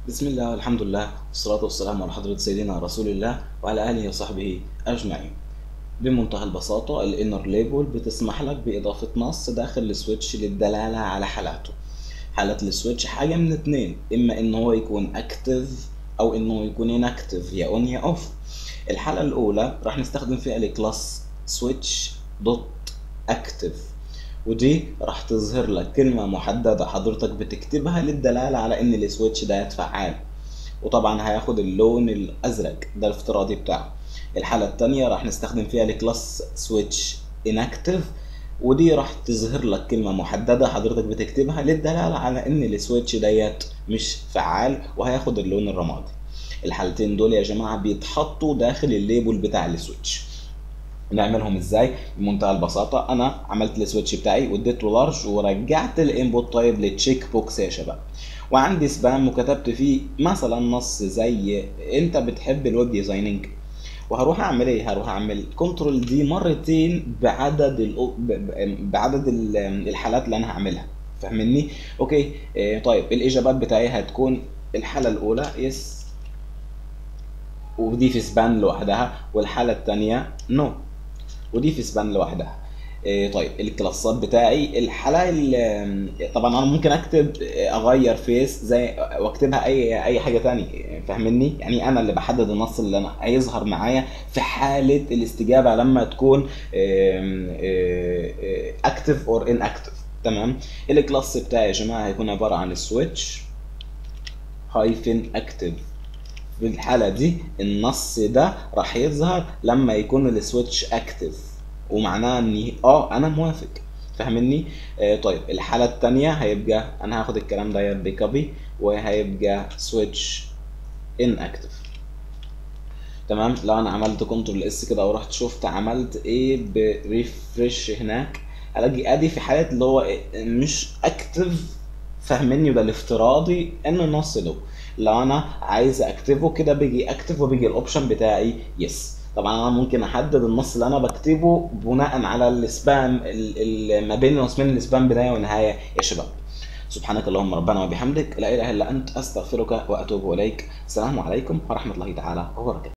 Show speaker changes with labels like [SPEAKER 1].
[SPEAKER 1] بسم الله والحمد لله والصلاة والسلام على حضرة سيدنا رسول الله وعلى آله وصحبه أجمعين بمنتهى البساطة الانر ليبل بتسمح لك بإضافة نص داخل السويتش للدلالة على حالاته حالة السويتش حاجة من اتنين إما إن هو يكون أكتف أو إنه يكون inactive يا أون يا أوف الحالة الأولى راح نستخدم فيها الكلاس سويتش دوت أكتف ودي راح تظهر لك كلمة محددة حضرتك بتكتبها للدلالة على إن السويتش ده فعال وطبعا هياخد اللون الأزرق ده الافتراضي بتاعه الحالة التانية راح نستخدم فيها الكلاس سويتش inactive ودي راح تظهر لك كلمة محددة حضرتك بتكتبها للدلالة على إن السويتش ديت مش فعال وهياخد اللون الرمادي الحالتين دول يا جماعة بيتحطوا داخل الليبل بتاع السويتش نعملهم ازاي بمنتهى البساطه انا عملت السويتش بتاعي واديته لارج ورجعت الانبوت تايب للتشيك بوكس يا شباب وعندي سبام وكتبت فيه مثلا نص زي انت بتحب الويب ديزايننج وهروح اعمل ايه هروح اعمل كنترول دي مرتين بعدد ال بعدد ال- الحالات اللي انا هعملها فاهمني اوكي إيه طيب الاجابات بتاعي هتكون الحاله الاولى يس ودي في سبان لوحدها والحاله الثانيه نو ودي في سبان لوحدها إيه طيب الكلاسات بتاعي الحالة ال- طبعا انا ممكن اكتب اغير فيس زي واكتبها اي اي حاجه تانية فاهمني يعني انا اللي بحدد النص اللي انا هيظهر معايا في حاله الاستجابه لما تكون اكتف اور ان اكتف تمام الكلاس بتاعي يا جماعه هيكون عباره عن السويتش هايفن اكتف في الحالة دي النص ده راح يظهر لما يكون السويتش اكتف ومعناه اني اه انا موافق فاهمني آه طيب الحالة التانية هيبقى انا هاخد الكلام ده بكوبي وهيبقى سويتش ان اكتف تمام لو انا عملت كنترول اس كده ورحت شفت عملت ايه بريفرش هناك الاقي ادي في حالات اللي هو إيه مش اكتف فاهمني وده الافتراضي ان النص له لو انا عايز اكتبه كده بيجي اكتف وبيجي الاوبشن بتاعي يس طبعا انا ممكن احدد النص اللي انا بكتبه بناء على السبام ال- ال- ما بين نصين السبام بدايه ونهايه يا شباب سبحانك اللهم ربنا وبحمدك لا اله الا انت استغفرك واتوب اليك السلام عليكم ورحمه الله تعالى وبركاته